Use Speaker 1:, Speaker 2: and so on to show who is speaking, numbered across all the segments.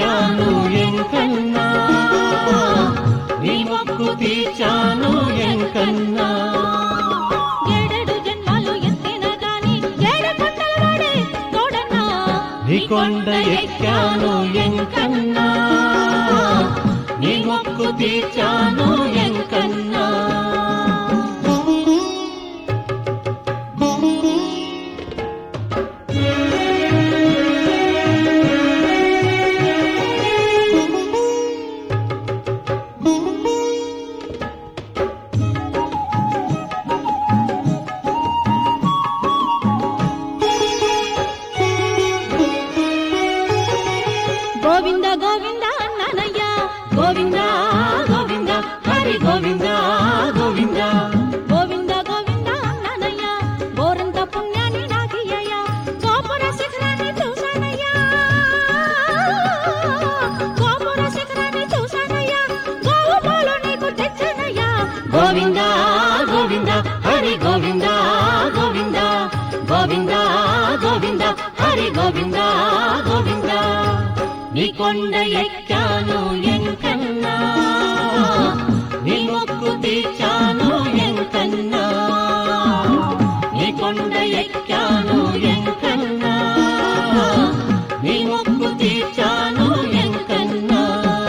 Speaker 1: ఎక్కాను ఎంకన్నా నీ మొక్కు తీర్చాను ఎంకన్నా
Speaker 2: ఏడేడు జన్మాలు ఎత్తిన గాని ఏడు కొండల వాడే తోడన్నా
Speaker 1: నీ కొండ ఎక్కాను ఎంకన్నా నీ మొక్కు తీర్చాను ఎంకన్నా
Speaker 2: గోవింద గోవింద అన్నానయ్య గోవింద
Speaker 1: గోవింద హరి గోవింద గోవింద
Speaker 2: గోవింద గోవింద అన్నానయ్య గోరంత పుణ్యాన్ని నాకియ్యయ్య గోపుర శిఖరాన్ని చూశానయ్యా గోపుర శిఖరాన్ని చూశానయ్యా గోవు పాలు నీకు తెచ్చానయ్యా
Speaker 1: గోవింద గోవింద హరి గోవింద గోవింద గోవింద గోవింద హరి గోవింద గోవింద నీ కొండ ఎక్కాను ఎంకన్నా నీ మొక్కు తీర్చాను ఎంకన్నా నీ కొండ ఎక్కాను ఎంకన్నా నీ మొక్కు తీర్చాను ఎంకన్నా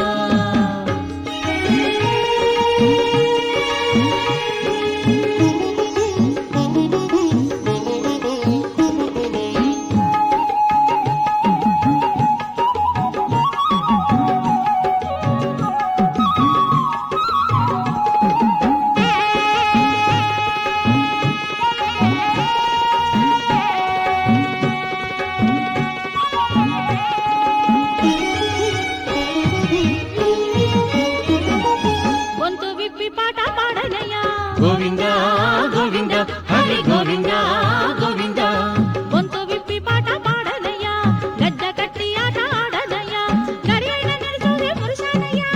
Speaker 2: గొంతు విప్పి పాట పాడనయ్యా
Speaker 1: గోవింద గోవింద హరి గోవింద గోవింద
Speaker 2: గొంతు విప్పి పాట పాడనయ్యా గజ్జ కట్టి ఆట ఆడనయ్యా గడి అయిన నేను చూసి మురిశానయ్యా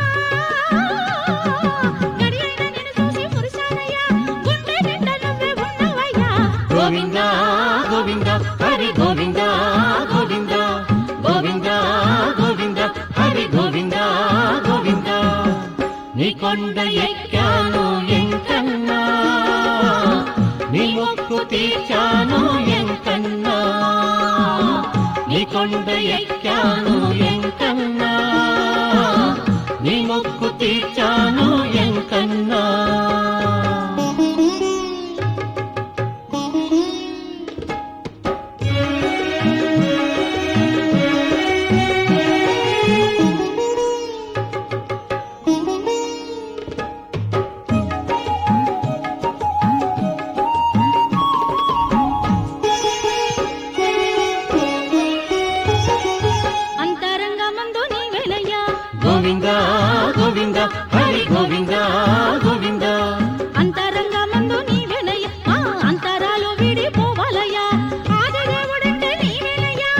Speaker 2: గడి అయిన నేను చూసి మురిశానయ్యా గుండె నిండా నువ్వే ఉన్నవయ్యా
Speaker 1: గోవింద గోవింద హరి గోవింద గోవింద గోవింద గోవింద హరి గోవింద గోవింద నీ కొండ ఎక్కాను ఎంకన్నా నీ మొక్కు తీర్చాను ఎంకన్నా నీ కొండ ఎక్కాను ఎంకన్నా నీ మొక్కు తీర్చాను ఎంకన్నా
Speaker 2: అంతరంగమందు నీవేలయ్యా
Speaker 1: గోవింద గోవింద హరి గోవింద గోవింద
Speaker 2: అంతరంగమందు నీవేలయ్యా ఆ అంతరాలు విడిపోవాలయ్యా ఆదిదేవుడంటే నీవేనయ్యా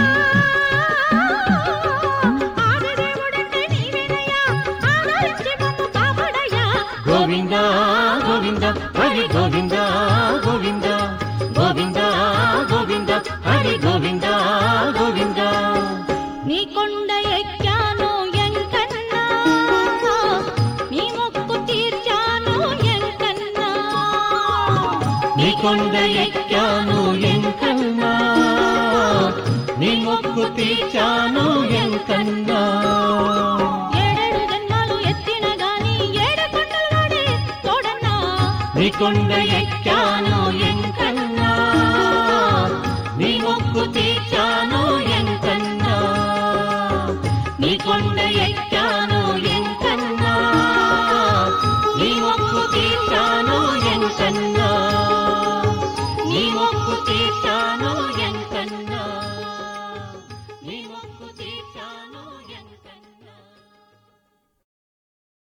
Speaker 2: ఆదిదేవుడంటే నీవేనయ్యా ఆదరించి మమ్ము కాపాడయ్యా
Speaker 1: గోవింద గోవింద హరి గోవింద గోవింద గోవింద గోవింద హరి గోవింద గోవింద
Speaker 2: నీ కొండ ఎక్కాను ఎంకన్నా నీ మొక్కు తీర్చాను ఎంకన్నా
Speaker 1: నీ కొండ ఎక్కాను ఎంకన్నా నీ మొక్కు తీర్చాను ఎంకన్నా
Speaker 2: ఏడేడు జన్మాలు ఎత్తిన గాని ఏడు కొండలు వాడే తోడన్నా
Speaker 1: నీ కొండ ఎక్కాను ఎంకన్నా నీ మొక్కు తీర్చాను ఎంకన్నా నీ కొండ ఎక్కాను